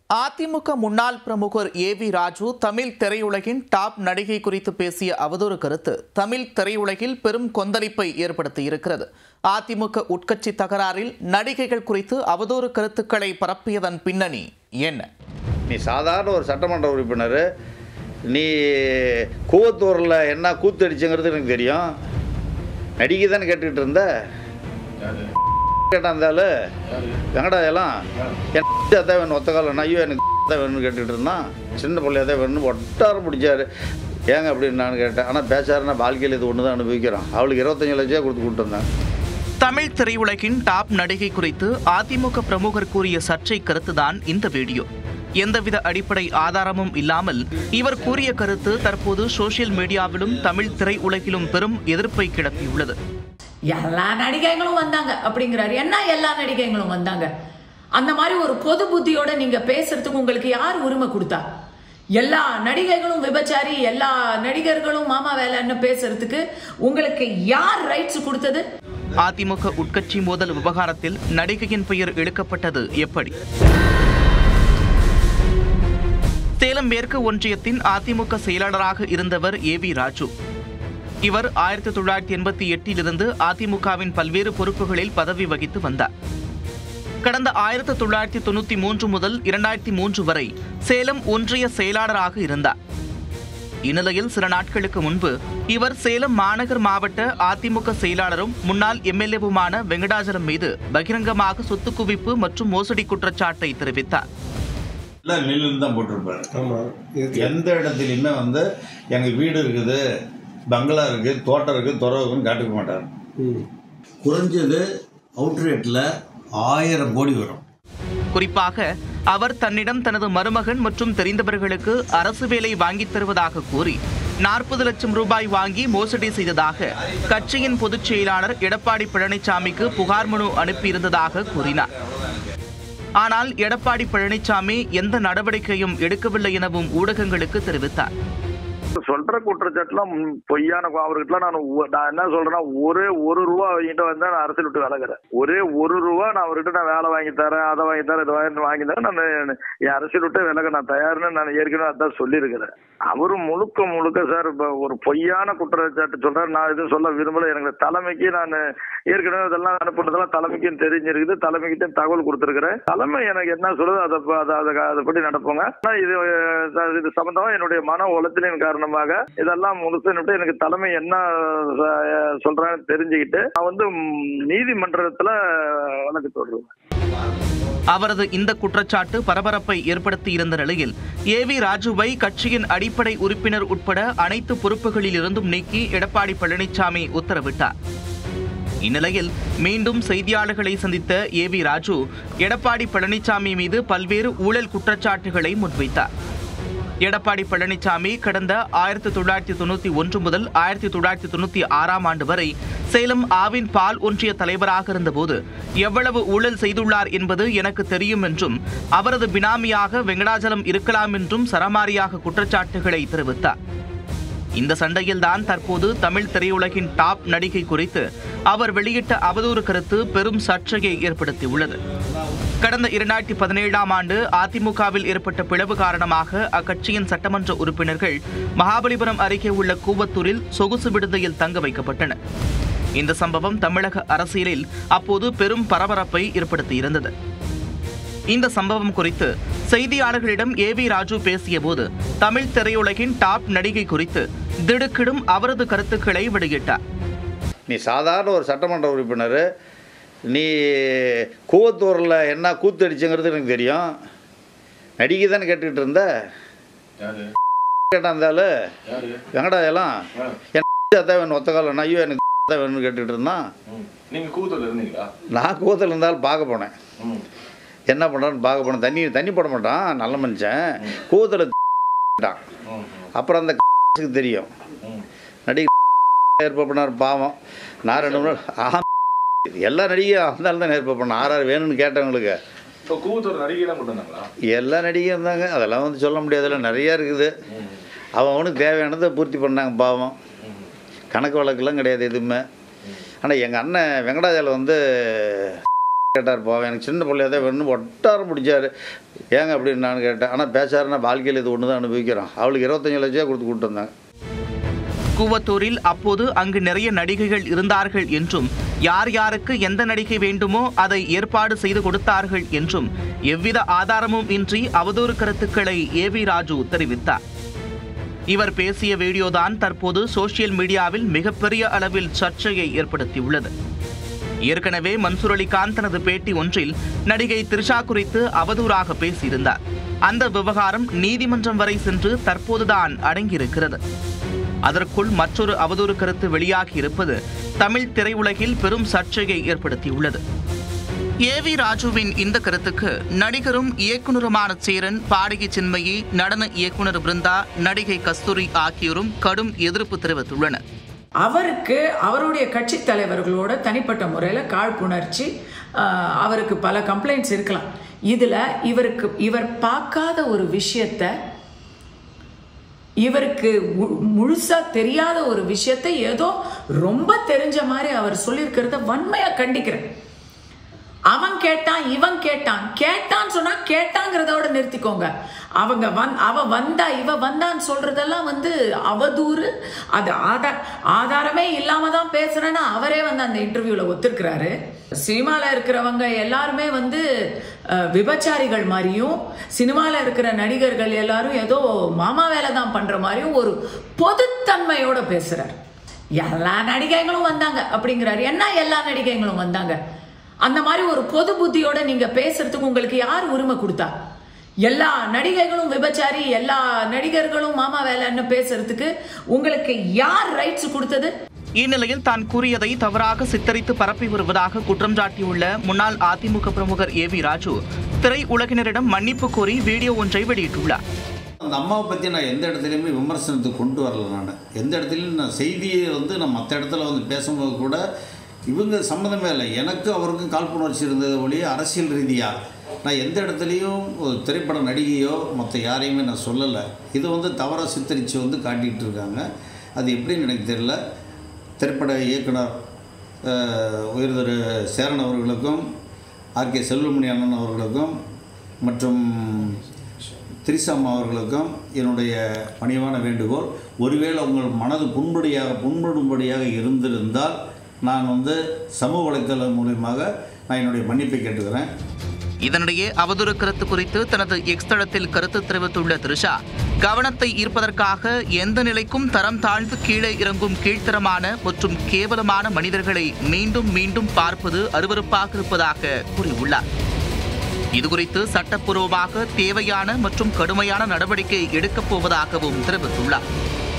அதிமுக முன்னாள் பிரமுகர் A V Raju Tamil திரையுலகின் டாப் நடிகை குறித்து பேசிய அவதூறு கருத்து தமிழ் திரையுலகில் பெரும் கொந்தளிப்பை ஏற்படுத்தியிருக்கிறது அதிமுக உட்கட்சி தகராறில் நடிகைகள் குறித்து அவதூறு கருத்துக்களை பரப்பியதன் பின்னணி என்ன நீ சாதாரண ஒரு சட்டமன்ற உறுப்பினர் நீ கூவத்தூரில் என்ன கூத்து அடிச்சுங்கிறது எனக்கு தெரியும் நடிகை தானே கேட்டுக்கிட்டு இருந்த கேட்டான் இருந்தாலும் வெங்கடாயெல்லாம் என் அதான் வேணும் ஒத்த காலம் ஐயோ எனக்கு தான் வேணும்னு கேட்டுக்கிட்டு இருந்தான் சின்ன பிள்ளையா தான் வேணும்னு ஒட்டாரம் பிடிச்சாரு ஏங்க அப்படின்னு நான் கேட்டேன் ஆனால் பேசாருன்னா வாழ்க்கையில் இது ஒன்று தான் அனுபவிக்கிறோம் அவளுக்கு இருபத்தஞ்சு லட்சம் கொடுத்து கூப்பிட்டு வந்தேன் தமிழ் திரையுலகின் டாப் நடிகை குறித்து அதிமுக பிரமுகர் கூறிய சர்ச்சை கருத்துதான் இந்த வீடியோ எந்தவித அடிப்படை ஆதாரமும் இல்லாமல் இவர் கூறிய கருத்து தற்போது சோசியல் மீடியாவிலும் தமிழ் திரையுலகிலும் பெரும் எதிர்ப்பை கிளப்பியுள்ளது எல்லா நடிகைகளும் வந்தாங்க அப்படிங்கிறாரு என்ன எல்லா நடிகைகளும் வந்தாங்க அந்த மாதிரி ஒரு பொது புத்தியோட நீங்க பேசுறதுக்கு உங்களுக்கு யார் உரிமை கொடுத்தா எல்லா நடிகைகளும் விபச்சாரி எல்லா நடிகர்களும் மாமா வேலைன்னு பேசுறதுக்கு உங்களுக்கு யார் ரைட்ஸ் கொடுத்தது அதிமுக உட்கட்சி மோதல் விவகாரத்தில் நடிகையின் பெயர் இழுக்கப்பட்டது எப்படி சேலம் மேற்கு ஒன்றியத்தின் அதிமுக செயலாளராக இருந்தவர் ஏ வி ராஜு இவர் ஆயிரத்தி தொள்ளாயிரத்தி எண்பத்தி எட்டிலிருந்து அதிமுகவின் பல்வேறு பொறுப்புகளில் பதவி வகித்து வந்தார் கடந்த ஆயிரத்தி தொள்ளாயிரத்தி தொண்ணூத்தி மூன்று முதல் இரண்டாயிரத்தி மூன்று வரை சேலம் ஒன்றிய செயலாளராக இருந்தார் இந்நிலையில் சில நாட்களுக்கு முன்பு இவர் சேலம் மாநகர் மாவட்ட அதிமுக செயலாளரும் முன்னாள் எம்எல்ஏவுமான வெங்கடாஜலம் மீது பகிரங்கமாக சொத்து குவிப்பு மற்றும் மோசடி குற்றச்சாட்டை தெரிவித்தார் எல்லாம் நெல்லுன்னு தான் போட்டிருப்பாரு ஆமாம் இருக்கு எந்த இடத்துலையுமே வந்து எங்கள் வீடு இருக்குது பங்களா இருக்குது தோட்டம் இருக்குது துறவு இருக்குன்னு காட்டுக்க மாட்டார் ம் குறைஞ்சது அவுட்ரேட்டில் ஆயிரம் கோடி வரும் குறிப்பாக அவர் தன்னிடம் தனது மருமகன் மற்றும் தெரிந்தவர்களுக்கு அரசு வேலை வாங்கித் தருவதாக கூறி நாற்பது லட்சம் ரூபாய் வாங்கி மோசடி செய்ததாக கட்சியின் பொதுச் செயலாளர் எடப்பாடி பழனிசாமிக்கு புகார் மனு அனுப்பியிருந்ததாக கூறினார் ஆனால் எடப்பாடி பழனிசாமி எந்த நடவடிக்கையும் எடுக்கவில்லை எனவும் ஊடகங்களுக்கு தெரிவித்தார் சொல்ற குற்றச்சாட்டுலாம் ம், பொய்யான கு- அவர்கிட்டலாம் நான் ஒ- நான் என்ன சொல்றேன்னா ஒரே ஒரு ரூபா வாங்கிட்டு வந்தா நான் அரசியல் விட்டு விலகுறேன் ஒரே ஒரு ரூபா நான் அவர்கிட்ட நான் வேலை வாங்கி தரேன் அதை வாங்கி தரேன் இதை வாங்கி வாங்கி தரேன் நான் என் அரசியல் விட்டு விலக நான் தயார்னு நான் ஏற்கனவே அதான் சொல்லியிருக்கிறேன் அவரும் முழுக்க முழுக்க சார் இப்ப ஒரு பொய்யான குற்றச்சாட்டு சொல்றாரு நான் எதுவும் சொல்ல விரும்பல எனக்கு தலைமைக்கு நான் ஏற்கனவே இதெல்லாம் அனுப்புனதெல்லாம் தலைமைக்கும் தெரிஞ்சிருக்குது தலைமைக்கிட்ட தகவல் கொடுத்துருக்கிறேன் தலைமை எனக்கு என்ன சொல்லுது அதை ப- அதை அதை அதைப்படி நடப்போங்க ஆனா இது அஹ், இது சம்பந்தமா என்னுடைய மன உளைச்சலின் காரணமாக இதெல்லாம் முழுசு எனக்கு தலைமை என்ன அஹ், சொல்றான்னு தெரிஞ்சுக்கிட்டு நான் வந்து ம், நீதிமன்றத்துல வழக்கு தொடருவேன் அவரது இந்த குற்றச்சாட்டு பரபரப்பை ஏற்படுத்தியிருந்த நிலையில் ஏ வி ராஜுவை கட்சியின் அடிப்படை உறுப்பினர் உட்பட அனைத்து பொறுப்புகளில் இருந்தும் நீக்கி எடப்பாடி பழனிசாமி உத்தரவிட்டார் இந்நிலையில் மீண்டும் செய்தியாளர்களை சந்தித்த ஏ வி ராஜு எடப்பாடி பழனிசாமி மீது பல்வேறு ஊழல் குற்றச்சாட்டுகளை முன்வைத்தார் எடப்பாடி பழனிசாமி கடந்த ஆயிரத்தி தொள்ளாயிரத்தி தொண்ணூத்தி ஒன்று முதல் ஆயிரத்தி தொள்ளாயிரத்தி தொண்ணூத்தி ஆறாம் ஆண்டு வரை சேலம் ஆவின் பால் ஒன்றிய தலைவராக இருந்தபோது எவ்வளவு ஊழல் செய்துள்ளார் என்பது எனக்கு தெரியும் என்றும் அவரது பினாமியாக வெங்கடாஜலம் இருக்கலாம் என்றும் சரமாரியாக குற்றச்சாட்டுகளை தெரிவித்தார் இந்த சண்டையில்தான் தற்போது தமிழ் திரையுலகின் டாப் நடிகை குறித்து அவர் வெளியிட்ட அவதூறு கருத்து பெரும் சர்ச்சையை ஏற்படுத்தியுள்ளது கடந்த இரண்டாயிரத்தி பதினேழாம் ஆண்டு அதிமுகவில் ஏற்பட்ட பிளவு காரணமாக அக்கட்சியின் சட்டமன்ற உறுப்பினர்கள் மகாபலிபுரம் அருகே உள்ள கூவத்தூரில் சொகுசு விடுதியில் தங்க வைக்கப்பட்டனர் இந்த சம்பவம் தமிழக அரசியலில் அப்போது பெரும் பரபரப்பை ஏற்படுத்தியிருந்தது இந்த சம்பவம் குறித்து செய்தியாளர்களிடம் ஏ வி ராஜு பேசியபோது தமிழ் திரையுலகின் டாப் நடிகை குறித்து திடுக்கிடும் அவரது கருத்துக்களை வெளியிட்டார் நீ சாதாரண ஒரு சட்டமன்ற உறுப்பினர் நீ கூவத்தூரில் என்ன கூத்து அடிச்சுங்கிறது எனக்கு தெரியும் நடிகை தானே கேட்டுக்கிட்டு இருந்த கேட்டான் இருந்தாலும் வெங்கடாயெல்லாம் என் அதான் வேணும் ஒத்த காலம் ஐயோ எனக்கு தான் வேணும்னு கேட்டுக்கிட்டு இருந்தான் நீங்க கூத்தூர்ல இருந்தீங்களா நான் கூவத்தில் இருந்தாலும் பார்க்க போனேன் ம். என்ன பண்ணுறான்னு பார்க்க போனேன் தண்ணி தண்ணி போட மாட்டான் நல்ல மனுஷன் கூவத்தில் டான் ம், அப்புறம் அந்த க்கு தெரியும் ம். நடிகை ஏற்பாடு பண்ணார் பாவம் நான் ரெண்டு மூணு ஆ எல்லா நடிகையும் இருந்தாலும் தான் ஏற்பாடு பண்ண ஆறு ஆறு வேணும்னு கேட்டவங்களுக்கு இப்போ கூத்தூர் நடிகைலாம் கொண்டு வந்தாங்களா எல்லா நடிகையும் இருந்தாங்க அதெல்லாம் வந்து சொல்ல முடியாதுல்ல நிறையா இருக்குது அவன் அவனுக்கு தேவையானதை பூர்த்தி பண்ணாங்க பாவம் கணக்கு வழக்கெல்லாம் கிடையாது எதுவுமே ஆனால் எங்கள் அண்ணன் வெங்கடாஜலம் வந்து கேட்டார் போவேன் எனக்கு சின்ன பிள்ளையா தான் வேணும் ஒட்டாரம் பிடிச்சாரு ஏங்க அப்படின்னு நான் கேட்டேன் ஆனால் பேச்சாருன்னா வாழ்க்கையில் இது ஒன்று தான் அனுபவிக்கிறோம் அவளுக்கு இருபத்தஞ்சு லட்சம் கொடுத்து கூப்பிட்டு வந்தாங்க கூவத்தூரில் அப்போது அங்கு நிறைய நடிகைகள் இருந்தார்கள் என்றும் யார் யாருக்கு எந்த நடிகை வேண்டுமோ அதை ஏற்பாடு செய்து கொடுத்தார்கள் என்றும் எவ்வித ஆதாரமும் இன்றி அவதூறு கருத்துக்களை ஏவி ராஜு தெரிவித்தார் இவர் பேசிய வீடியோதான் தற்போது சோசியல் மீடியாவில் மிகப்பெரிய அளவில் சர்ச்சையை ஏற்படுத்தியுள்ளது ஏற்கனவே மன்சூர் அலிகான் தனது பேட்டி ஒன்றில் நடிகை த்ரிஷா குறித்து அவதூறாக பேசியிருந்தார் அந்த விவகாரம் நீதிமன்றம் வரை சென்று தற்போதுதான் அடங்கியிருக்கிறது அதற்குள் மற்றொரு அவதூறு கருத்து வெளியாகி இருப்பது தமிழ் திரையுலகில் பெரும் சர்ச்சையை ஏற்படுத்தியுள்ளது ஏவி ராஜுவின் இந்த கருத்துக்கு நடிகரும் இயக்குனருமான சேரன் பாடகி சின்மயி நடன இயக்குனர் பிருந்தா நடிகை கஸ்தூரி ஆகியோரும் கடும் எதிர்ப்பு தெரிவித்துள்ளனர் அவருக்கு அவருடைய கட்சி தலைவர்களோட தனிப்பட்ட முறையில் காழ்ப்புணர்ச்சி ஆஹ், அவருக்கு பல கம்ப்ளைண்ட்ஸ் இருக்கலாம் இதில் இவருக்கு இவர் பார்க்காத ஒரு விஷயத்த இவருக்கு மு- முழுசா தெரியாத ஒரு விஷயத்தை ஏதோ ரொம்ப தெரிஞ்ச மாதிரி அவர் சொல்லியிருக்கிறத வன்மையாக கண்டிக்கிறேன் அவன் கேட்டான் இவன் கேட்டான் கேட்டான்னு சொன்னா கேட்டாங்கிறதோட நிறுத்திக்கோங்க அவங்க வந் அவ வந்தா இவ வந்தான்னு சொல்றதெல்லாம் வந்து அவதூறு அது ஆதார ஆதாரமே இல்லாம தான் பேசுறேன்னு அவரே வந்து அந்த இன்டர்வியூல ஒத்துருக்கிறாரு சினிமால இருக்கிறவங்க எல்லாருமே வந்து அஹ், விபச்சாரிகள் மாதிரியும் சினிமால இருக்கிற நடிகர்கள் எல்லாரும் ஏதோ மாமா வேலை தான் பண்ற மாதிரியும் ஒரு பொதுத்தன்மையோட பேசுறாரு எல்லா நடிகைகளும் வந்தாங்க அப்படிங்கிறாரு என்ன எல்லா நடிகைகளும் வந்தாங்க அந்த மாதிரி ஒரு பொது புத்தியோட நீங்க பேசுறதுக்கு உங்களுக்கு யார் உரிமை கொடுத்தா எல்லா நடிகைகளும் விபச்சாரி எல்லா நடிகர்களும் மாமா வேலைன்னு பேசுறதுக்கு உங்களுக்கு யார் ரைட்ஸ் கொடுத்தது இந்நிலையில் தான் கூறியதை தவறாக சித்தரித்து பரப்பி வருவதாக குற்றம் சாட்டியுள்ள முன்னாள் அதிமுக பிரமுகர் ஏ வி ராஜு திரை உலகினரிடம் மன்னிப்பு கோரி வீடியோ ஒன்றை வெளியிட்டுள்ளார் அந்த அம்மாவை பற்றி நான் எந்த இடத்துலையுமே விமர்சனத்துக்கு கொண்டு வரல நான் எந்த இடத்துலையும் நான் செய்தியை வந்து நான் மற்ற இடத்துல வந்து பேசும்போது கூட இவங்க சம்மந்தமே இல்லை எனக்கும் அவருக்கும் காழ்ப்புணர்ச்சி இருந்தது ஒழிய அரசியல் ரீதியாக நான் எந்த இடத்துலையும் ஒரு திரைப்பட நடிகையோ மற்ற யாரையுமே நான் சொல்லலை இதை வந்து தவறாக சித்தரித்து வந்து காட்டிகிட்டு இருக்காங்க அது எப்படின்னு எனக்கு தெரியல திரைப்பட இயக்குனர் அஹ், உயர் திரு சேரன் அவர்களுக்கும் ஆர்கே செல்வமணி அண்ணன் அவர்களுக்கும் மற்றும் திரிசாம்மா அவர்களுக்கும் என்னுடைய பணிவான வேண்டுகோள் ஒருவேளை உங்கள் மனது புண்படியாக புண்படும்படியாக இருந்திருந்தால் நான் வந்து சமூக வலைத்தளம் மூலியமாக நான் என்னுடைய மன்னிப்பை கேட்டுக்கிறேன் இதனிடையே அவதூறு கருத்து குறித்து தனது எக்ஸ் தளத்தில் கருத்து தெரிவித்துள்ள த்ரிஷா கவனத்தை ஈர்ப்பதற்காக எந்த நிலைக்கும் தரம் தாழ்ந்து கீழே இறங்கும் கீழ்த்தரமான மற்றும் கேவலமான மனிதர்களை மீண்டும் மீண்டும் பார்ப்பது அருவருப்பாக இருப்பதாக கூறியுள்ளார் இதுகுறித்து சட்டப்பூர்வமாக தேவையான மற்றும் கடுமையான நடவடிக்கை எடுக்கப் போவதாகவும் தெரிவித்துள்ளார்